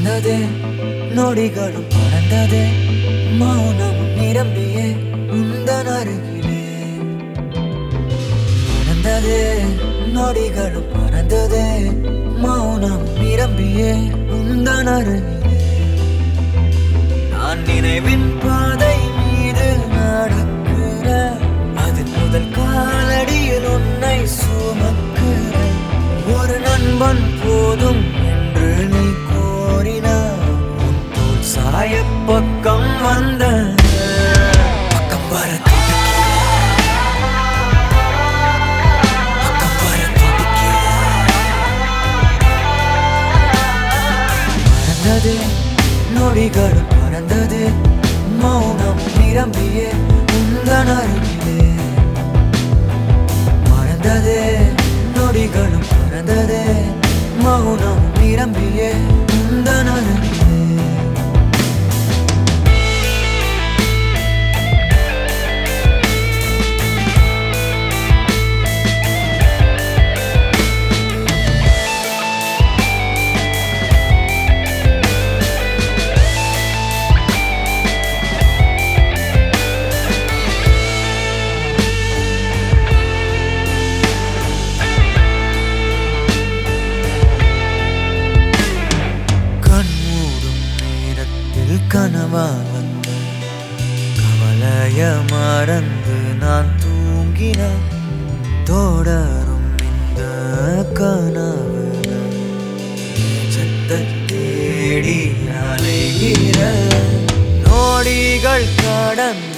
மறந்ததே நொடிகளும் மறந்ததே மௌனம் நிரம்பியே உந்தன் அருகிலே மறந்ததே நொடிகளும் மறந்ததே மௌனம் நிரம்பியே உந்தன் அருகிலே நான் நினைவின் பாதை மீது நடக்கிற அது முதல் காலடியில் உன்னை சுமக்கிற ஒரு நண்பன் போதும் என்று நீ கோரினார் உன் தோல் சாய பக்கம் வந்த பக்கம் வர துடிக்கிறேன். பக்கம் வர துடிக்கிறேன். மறந்தது நொடிகள் மறந்தது மௌனம் நிரம்பிய உந்தன் அருகிலே மறந்ததே நொடிகளும் மறந்ததே மௌனம் நிரம்பிய உந்தன் அருகிலே கண்மூடும் நேரத்தில் கனவா வந்த கவலைய மறந்து நான் தூங்கின தொடரும் இந்த கனவு சத்த தேடி அலைகிற நோடிகள் கடந்த